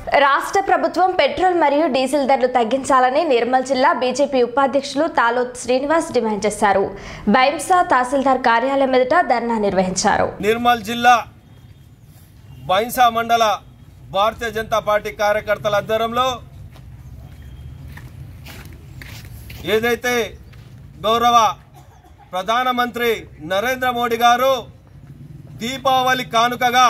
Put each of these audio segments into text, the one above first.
రాష్ట్ర ప్రభుత్వం పెట్రోల్ మరియు డీజిల్ ధరలు తగ్గించాలని నిర్మల్ జిల్లా బీజేపీ ఉపాధ్యక్షులు తాలోత్ శ్రీనివాస్ డిమాండ్ చేశారు బైంసా తహసీల్దార్ కార్యాలయం ఎదుట ధర్నా నిర్వహించారు నిర్మల్ జిల్లా బైన్సా మండల భారతీయ జనతా పార్టీ కార్యకర్తల ఆధ్వర్యంలో ఏదైతే గౌరవ ప్రధానమంత్రి నరేంద్ర మోడీ గారు దీపావళి కానుకగా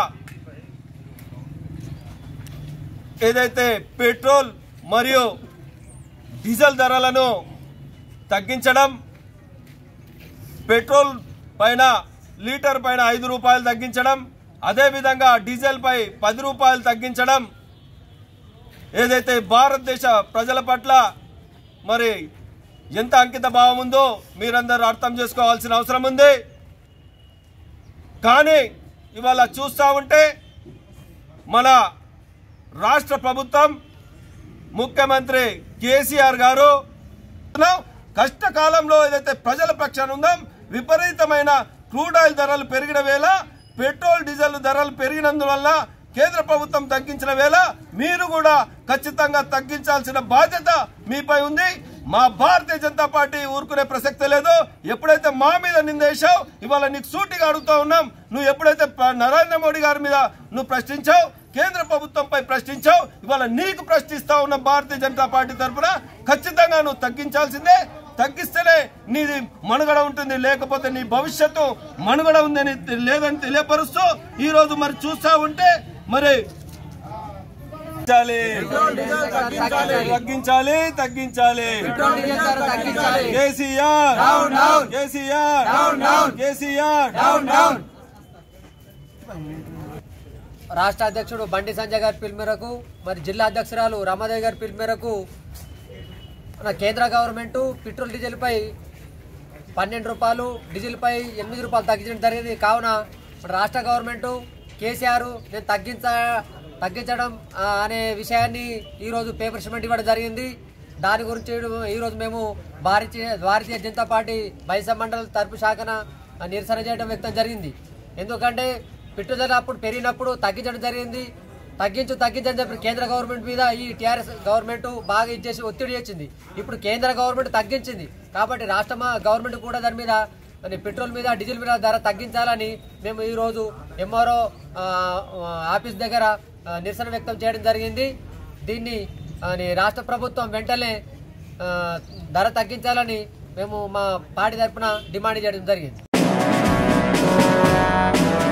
ఏదైతే పెట్రోల్ మరియు డీజిల్ ధరలను తగ్గించడం పెట్రోల్ పైన లీటర్ పైన ఐదు రూపాయలు తగ్గించడం అదేవిధంగా డీజిల్ పై పది రూపాయలు తగ్గించడం ఏదైతే భారతదేశ ప్రజల పట్ల మరి ఎంత అంకిత భావం ఉందో మీరందరూ అర్థం చేసుకోవాల్సిన అవసరం ఉంది కానీ ఇవాళ చూస్తూ ఉంటే మన రాష్ట్ర ప్రభుత్వం ముఖ్యమంత్రి కేసీఆర్ గారు కష్టకాలంలో ఏదైతే ప్రజల పక్షాన ఉందో విపరీతమైన క్రూడ్ ఆయిల్ ధరలు పెరిగిన వేళ పెట్రోల్ డీజిల్ ధరలు పెరిగినందువల్ల కేంద్ర ప్రభుత్వం తగ్గించిన వేళ మీరు కూడా ఖచ్చితంగా తగ్గించాల్సిన బాధ్యత మీపై ఉంది మా భారతీయ జనతా పార్టీ ఊరుకునే ప్రసక్తే లేదు ఎప్పుడైతే మా మీద నిందేశావు ఇవాళ నీకు సూటిగా అడుగుతా ఉన్నాం నువ్వు ఎప్పుడైతే ప- నరేంద్ర మోడీ గారి మీద నువ్వు ప్రశ్నించావు కేంద్ర ప్రభుత్వంపై ప్రశ్నించావు ఇవాళ నీకు ప్రశ్నిస్తా ఉన్న భారతీయ జనతా పార్టీ తరఫున ఖచ్చితంగా నువ్వు తగ్గించాల్సిందే తగ్గిస్తేనే నీది మనుగడ ఉంటుంది లేకపోతే నీ భవిష్యత్తు మనుగడ ఉందని లేదని తెలియపరుస్తూ ఈ రోజు మరి చూస్తా ఉంటే మరి తగ్గించాలి తగ్గించాలి తగ్గించాలి కేసీఆర్ కేసీఆర్ కేసీఆర్ రాష్ట్ర అధ్యక్షుడు బండి సంజయ్ గారి పిలుపు మేరకు మరి జిల్లా అధ్యక్షురాలు రమాదేవి గారి పిలుపు మేరకు మన కేంద్ర గవర్నమెంట్ పెట్రోల్ డీజిల్పై పన్నెండు రూపాయలు డీజిల్పై ఎనిమిది రూపాయలు తగ్గించడం జరిగింది కావున మన రాష్ట్ర గవర్నమెంట్ కేసీఆర్ నేను తగ్గించ తగ్గించడం ఆ, అనే విషయాన్ని ఈరోజు పేపర్ సిమెంట్ ఇవ్వడం జరిగింది దాని గురించి ఈరోజు మేము భారతీయ భారతీయ జనతా పార్టీ బైసా మండల తరపు శాఖన ఆ, నిరసన చేయడం వ్యక్తం జరిగింది ఎందుకంటే పెట్టుదల అప్పుడు పెరిగినప్పుడు తగ్గించడం జరిగింది తగ్గించు తగ్గించని చెప్పి కేంద్ర గవర్నమెంట్ మీద ఈ టీఆర్ఎస్ గవర్నమెంట్ బాగా ఇచ్చేసి ఒత్తిడి చేసింది ఇప్పుడు కేంద్ర గవర్నమెంట్ తగ్గించింది కాబట్టి రాష్ట్ర మా- గవర్నమెంట్ కూడా దాని మీద మరి పెట్రోల్ మీద డీజిల్ మీద ధర తగ్గించాలని మేము ఈరోజు ఎంఆర్ఓ ఆఫీస్ దగ్గర ఆ, నిరసన వ్యక్తం చేయడం జరిగింది దీన్ని ఆ, ని రాష్ట్ర ప్రభుత్వం వెంటనే ఆ, ధర తగ్గించాలని మేము మా పార్టీ తరఫున డిమాండ్ చేయడం జరిగింది